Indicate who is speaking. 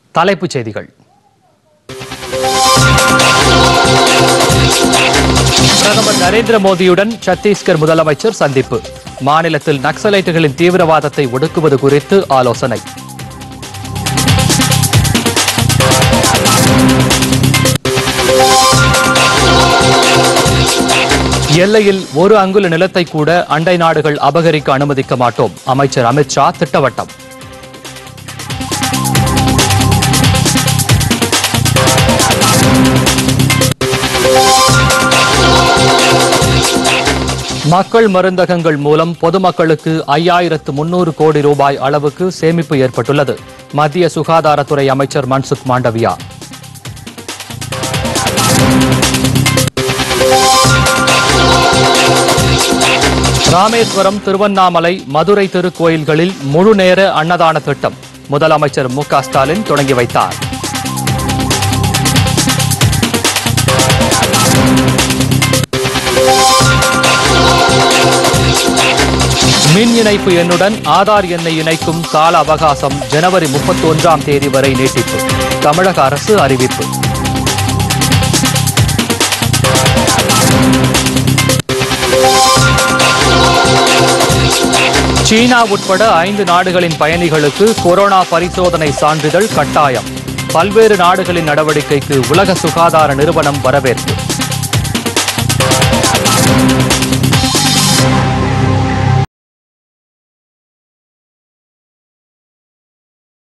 Speaker 1: தலைப்புச் செய்திகள் பிரதமர் நரேந்திர மோடியுடன் சத்தீஸ்கர் முதலமைச்சர் சந்திப்பு மாநிலத்தில் நக்சலைட்டுகளின் தீவிரவாதத்தை ஒடுக்குவது குறித்து ஆலோசனை எல்லையில் ஒரு அங்குல நிலத்தை கூட அண்டை நாடுகள் அபகரிக்க அனுமதிக்க மாட்டோம் அமைச்சர் அமித் ஷா திட்டவட்டம் மக்கள் மருந்தகங்கள் மூலம் பொதுமக்களுக்கு ஐயாயிரத்து முன்னூறு கோடி ரூபாய் அளவுக்கு சேமிப்பு ஏற்பட்டுள்ளது மத்திய சுகாதாரத்துறை அமைச்சர் மன்சுக் மாண்டவியா ராமேஸ்வரம் திருவண்ணாமலை மதுரை திருக்கோயில்களில் முழு நேர அன்னதான திட்டம் முதலமைச்சர் மு க ஸ்டாலின் தொடங்கி வைத்தார் மின் இணைப்பு எண்ணுடன் ஆதார் எண்ணை இணைக்கும் கால அவகாசம் ஜனவரி முப்பத்தி ஒன்றாம் தேதி வரை நீட்டிப்பு தமிழக அரசு அறிவிப்பு சீனா உட்பட ஐந்து நாடுகளின் பயணிகளுக்கு கொரோனா பரிசோதனை சான்றிதழ் கட்டாயம் பல்வேறு நாடுகளின் நடவடிக்கைக்கு உலக சுகாதார நிறுவனம் வரவேற்பு